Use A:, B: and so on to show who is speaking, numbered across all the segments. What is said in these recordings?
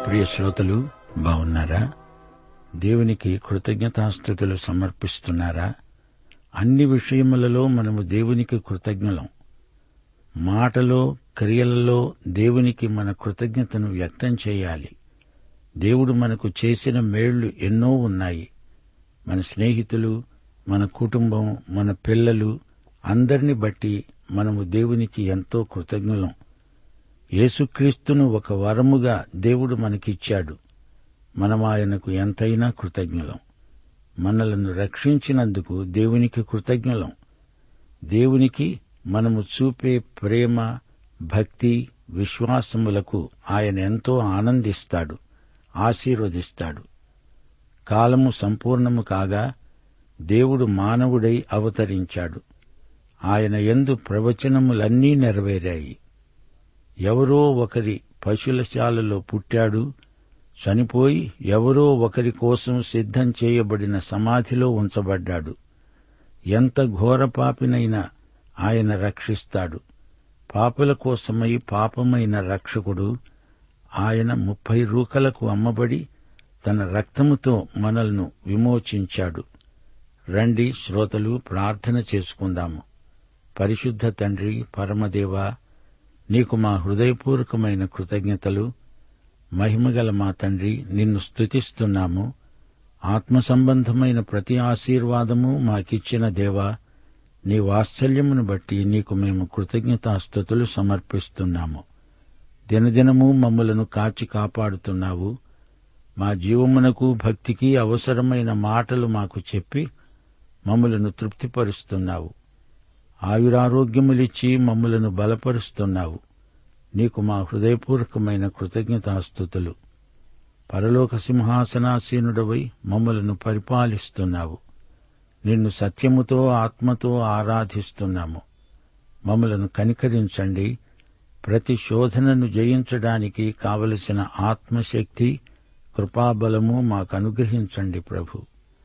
A: ప్రియ శ్రోతలు బాగున్నారా దేవునికి కృతజ్ఞతాస్థుతులు సమర్పిస్తున్నారా అన్ని విషయములలో మనము దేవునికి కృతజ్ఞులం మాటలో క్రియలలో దేవునికి మన కృతజ్ఞతను వ్యక్తం చేయాలి దేవుడు మనకు చేసిన మేళ్లు ఎన్నో ఉన్నాయి మన స్నేహితులు మన కుటుంబం మన పిల్లలు అందరిని బట్టి మనము దేవునికి ఎంతో కృతజ్ఞులం యేసుక్రీస్తును ఒక వరముగా దేవుడు మనకిచ్చాడు మనం ఆయనకు ఎంతైనా కృతజ్ఞులం మనలను రక్షించినందుకు దేవునికి కృతజ్ఞులం దేవునికి మనము చూపే ప్రేమ భక్తి విశ్వాసములకు ఆయన ఎంతో ఆనందిస్తాడు ఆశీర్వదిస్తాడు కాలము సంపూర్ణము కాగా దేవుడు మానవుడై అవతరించాడు ఆయన యందు ప్రవచనములన్నీ నెరవేరాయి ఎవరో ఒకరి పశులశాలలో పుట్టాడు చనిపోయి ఎవరో ఒకరి కోసం సిద్ధం చేయబడిన సమాధిలో ఉంచబడ్డాడు ఎంత ఘోరపాపినైనా ఆయన రక్షిస్తాడు పాపుల కోసమై పాపమైన రక్షకుడు ఆయన ముప్పై రూకలకు అమ్మబడి తన రక్తముతో మనల్ని విమోచించాడు రండి శ్రోతలు ప్రార్థన చేసుకుందాము పరిశుద్ధ తండ్రి పరమదేవ నీకు మా హృదయపూర్వకమైన కృతజ్ఞతలు మహిమగల మా తండ్రి నిన్ను స్తుతిస్తున్నాము ఆత్మ సంబంధమైన ప్రతి ఆశీర్వాదము మాకిచ్చిన దేవా నీ వాత్సల్యమును బట్టి నీకు మేము కృతజ్ఞతాస్థుతులు సమర్పిస్తున్నాము దినదినము మమ్మలను కాచి కాపాడుతున్నావు మా జీవమునకు భక్తికి అవసరమైన మాటలు మాకు చెప్పి మమ్మలను తృప్తిపరుస్తున్నావు ఆయురారోగ్యములిచ్చి మమ్మలను బలపరుస్తున్నావు నీకు మా హృదయపూర్వకమైన కృతజ్ఞతాస్థుతులు పరలోక సింహాసనాసీనుడవై మమ్మలను పరిపాలిస్తున్నావు నిన్ను సత్యముతో ఆత్మతో ఆరాధిస్తున్నాము మమ్మలను కనికరించండి ప్రతి శోధనను జయించడానికి కావలసిన ఆత్మశక్తి కృపాబలము మాకు అనుగ్రహించండి ప్రభు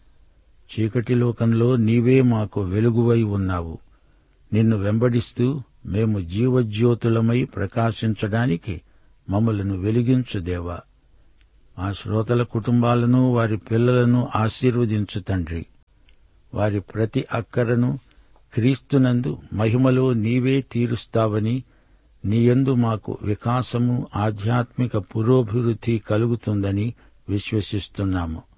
A: చీకటి లోకంలో నీవే మాకు వెలుగువై ఉన్నావు నిన్ను వెంబడిస్తూ మేము జీవజ్యోతులమై ప్రకాశించడానికి మమ్మలను వెలిగించు దేవా మా శ్రోతల కుటుంబాలను వారి పిల్లలను ఆశీర్వదించు తండ్రి వారి ప్రతి అక్కరను క్రీస్తునందు మహిమలో నీవే తీరుస్తావని నీయందు మాకు వికాసము ఆధ్యాత్మిక పురోభివృద్ధి కలుగుతుందని విశ్వసిస్తున్నాము